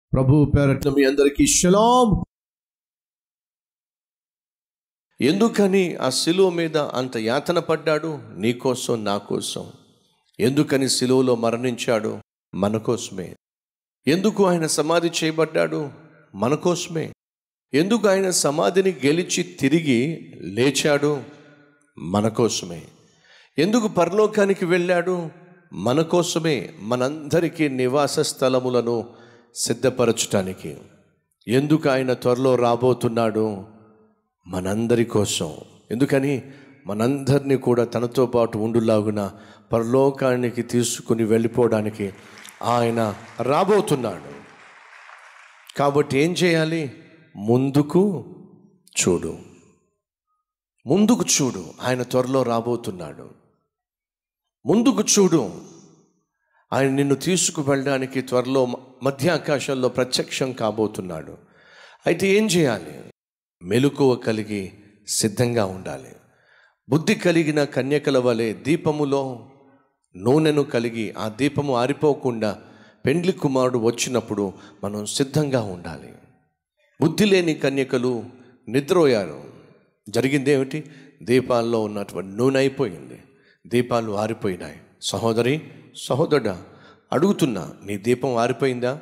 ప్రభు పేరట్ల మీ అందరికీ షలాం ఎందుకని ఆ శిలువ మీద అంత యాతన పడ్డాడు నీ కోసం నా కోసం ఎందుకని శిలువలో మరణించాడు మన కోసమే ఎందుకు ఆయన సమాధి చేయబడ్డాడు మన కోసమే ఎందుకు ఆయన సమాధిని గెలిచి తిరిగి లేచాడు మన కోసమే ఎందుకు పరలోకానికి వెళ్ళాడు మన కోసమే మనందరికీ నివాస స్థలములను సిద్ధపరచటానికి ఎందుకు ఆయన త్వరలో రాబోతున్నాడు మనందరి కోసం ఎందుకని మనందరినీ కూడా తనతో పాటు ఉండులాగున పరలోకానికి తీసుకుని వెళ్ళిపోవడానికి ఆయన రాబోతున్నాడు కాబట్టి ఏం చేయాలి ముందుకు చూడు ముందుకు చూడు ఆయన త్వరలో రాబోతున్నాడు ముందుకు చూడు ఆయన నిన్ను తీసుకువెళ్ళడానికి త్వరలో మ- మధ్య ఆకాశంలో ప్రత్యక్షం కాబోతున్నాడు అయితే ఏం చేయాలి మెలకువ కలిగి సిద్ధంగా ఉండాలి బుద్ధి కలిగిన కన్యకల వలె దీపములో నూనెను కలిగి ఆ దీపము ఆరిపోకుండా పెండ్లి కుమారుడు వచ్చినప్పుడు మనం సిద్ధంగా ఉండాలి బుద్ధి లేని కన్యకలు నిద్రోయారు జరిగిందేమిటి దీపాల్లో ఉన్నటువంటి నూనె అయిపోయింది దీపాలు ఆరిపోయినాయి సహోదరి సహోదరుడా అడుగుతున్నా నీ దీపం ఆరిపోయిందా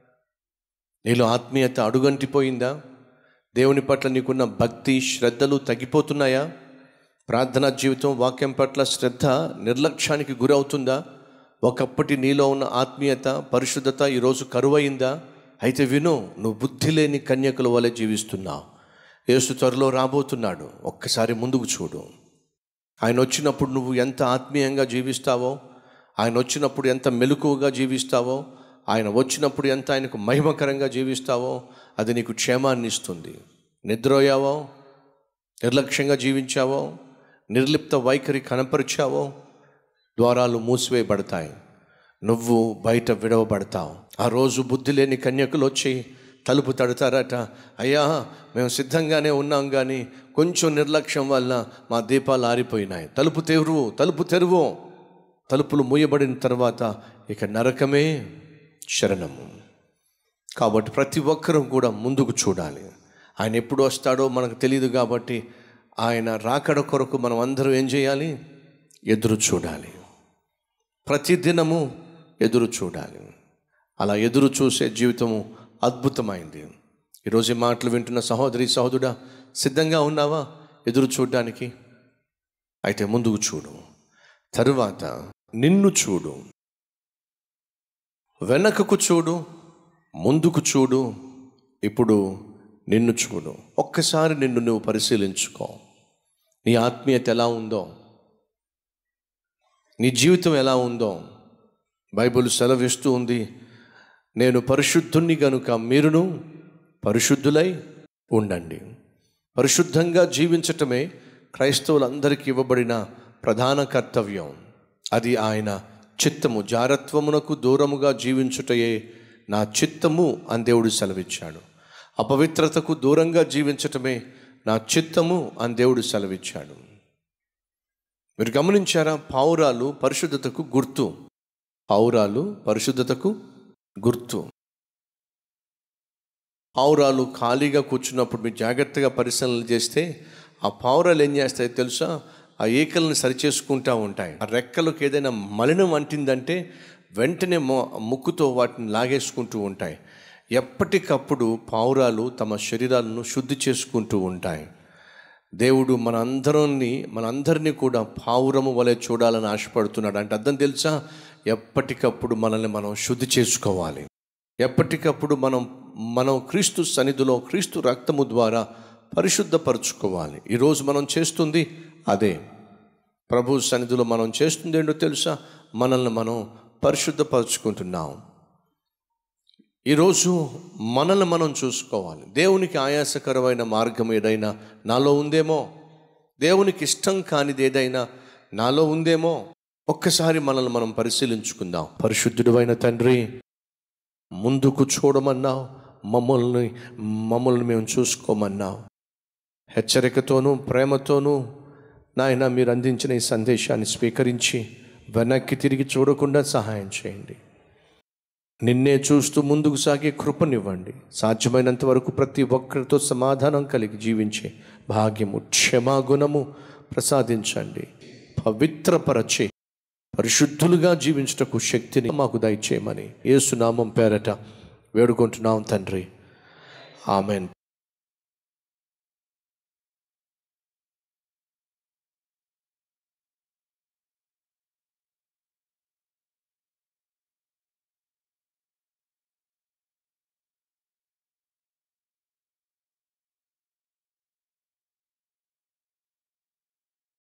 నీలో ఆత్మీయత అడుగంటిపోయిందా దేవుని పట్ల నీకున్న భక్తి శ్రద్ధలు తగ్గిపోతున్నాయా ప్రార్థనా జీవితం వాక్యం పట్ల శ్రద్ధ నిర్లక్ష్యానికి గురవుతుందా ఒకప్పటి నీలో ఉన్న ఆత్మీయత పరిశుద్ధత ఈరోజు కరువయిందా అయితే విను నువ్వు బుద్ధి లేని కన్యకుల వలె జీవిస్తున్నావు యేసు త్వరలో రాబోతున్నాడు ఒక్కసారి ముందుకు చూడు ఆయన వచ్చినప్పుడు నువ్వు ఎంత ఆత్మీయంగా జీవిస్తావో ఆయన వచ్చినప్పుడు ఎంత మెలకువగా జీవిస్తావో ఆయన వచ్చినప్పుడు ఎంత ఆయనకు మహిమకరంగా జీవిస్తావో అది నీకు క్షేమాన్ని ఇస్తుంది నిద్రోయావో నిర్లక్ష్యంగా జీవించావో నిర్లిప్త వైఖరి కనపరిచావో ద్వారాలు మూసివేయబడతాయి నువ్వు బయట విడవబడతావు ఆ రోజు బుద్ధి లేని కన్యకులు వచ్చి తలుపు తడతారట అయ్యా మేము సిద్ధంగానే ఉన్నాం కానీ కొంచెం నిర్లక్ష్యం వల్ల మా దీపాలు ఆరిపోయినాయి తలుపు తెరువు తలుపు తెరువు తలుపులు మూయబడిన తర్వాత ఇక నరకమే శరణము కాబట్టి ప్రతి ఒక్కరూ కూడా ముందుకు చూడాలి ఆయన ఎప్పుడు వస్తాడో మనకు తెలియదు కాబట్టి ఆయన రాకడ కొరకు మనం అందరం ఏం చేయాలి ఎదురు చూడాలి ప్రతి దినము ఎదురు చూడాలి అలా ఎదురు చూసే జీవితము అద్భుతమైంది ఈరోజు ఈ మాటలు వింటున్న సహోదరి సహోదరుడా సిద్ధంగా ఉన్నావా ఎదురు చూడడానికి అయితే ముందుకు చూడు తరువాత నిన్ను చూడు వెనకకు చూడు ముందుకు చూడు ఇప్పుడు నిన్ను చూడు ఒక్కసారి నిన్ను నువ్వు పరిశీలించుకో నీ ఆత్మీయత ఎలా ఉందో నీ జీవితం ఎలా ఉందో బైబిల్ సెలవిస్తూ ఉంది నేను పరిశుద్ధుణ్ణి గనుక మీరును పరిశుద్ధులై ఉండండి పరిశుద్ధంగా జీవించటమే క్రైస్తవులందరికీ ఇవ్వబడిన ప్రధాన కర్తవ్యం అది ఆయన చిత్తము జారత్వమునకు దూరముగా జీవించుటయే నా చిత్తము అని దేవుడు సెలవిచ్చాడు అపవిత్రతకు దూరంగా జీవించటమే నా చిత్తము అని దేవుడు సెలవిచ్చాడు మీరు గమనించారా పావురాలు పరిశుద్ధతకు గుర్తు పావురాలు పరిశుద్ధతకు గుర్తు పావురాలు ఖాళీగా కూర్చున్నప్పుడు మీరు జాగ్రత్తగా పరిశీలన చేస్తే ఆ పావురాలు ఏం చేస్తాయి తెలుసా ఆ ఈకలను సరిచేసుకుంటూ ఉంటాయి ఆ రెక్కలకు ఏదైనా మలినం అంటిందంటే వెంటనే మొ- ముక్కుతో వాటిని లాగేసుకుంటూ ఉంటాయి ఎప్పటికప్పుడు పావురాలు తమ శరీరాలను శుద్ధి చేసుకుంటూ ఉంటాయి దేవుడు మన అందరిని మనందరినీ కూడా పావురము వలె చూడాలని ఆశపడుతున్నాడు అంటే అర్థం తెలుసా ఎప్పటికప్పుడు మనల్ని మనం శుద్ధి చేసుకోవాలి ఎప్పటికప్పుడు మనం మనం క్రీస్తు సన్నిధిలో క్రీస్తు రక్తము ద్వారా పరిశుద్ధపరచుకోవాలి ఈరోజు మనం చేస్తుంది అదే ప్రభు సన్నిధిలో మనం చేస్తుంది ఏంటో తెలుసా మనల్ని మనం పరిశుద్ధపరచుకుంటున్నాం ఈరోజు మనల్ని మనం చూసుకోవాలి దేవునికి ఆయాసకరమైన మార్గం ఏదైనా నాలో ఉందేమో దేవునికి ఇష్టం కానిది ఏదైనా నాలో ఉందేమో ఒక్కసారి మనల్ని మనం పరిశీలించుకుందాం పరిశుద్ధుడు అయిన తండ్రి ముందుకు చూడమన్నావు మమ్మల్ని మమ్మల్ని మేము చూసుకోమన్నావు హెచ్చరికతోనూ ప్రేమతోనూ నాయన మీరు అందించిన ఈ సందేశాన్ని స్వీకరించి వెనక్కి తిరిగి చూడకుండా సహాయం చేయండి నిన్నే చూస్తూ ముందుకు సాగే కృపనివ్వండి సాధ్యమైనంత వరకు ప్రతి ఒక్కరితో సమాధానం కలిగి జీవించే భాగ్యము క్షమాగుణము ప్రసాదించండి పవిత్రపరచే పరిశుద్ధులుగా జీవించుటకు శక్తిని మాకు దయచేయమని ఏసునామం పేరట వేడుకుంటున్నాం తండ్రి ఆమెన్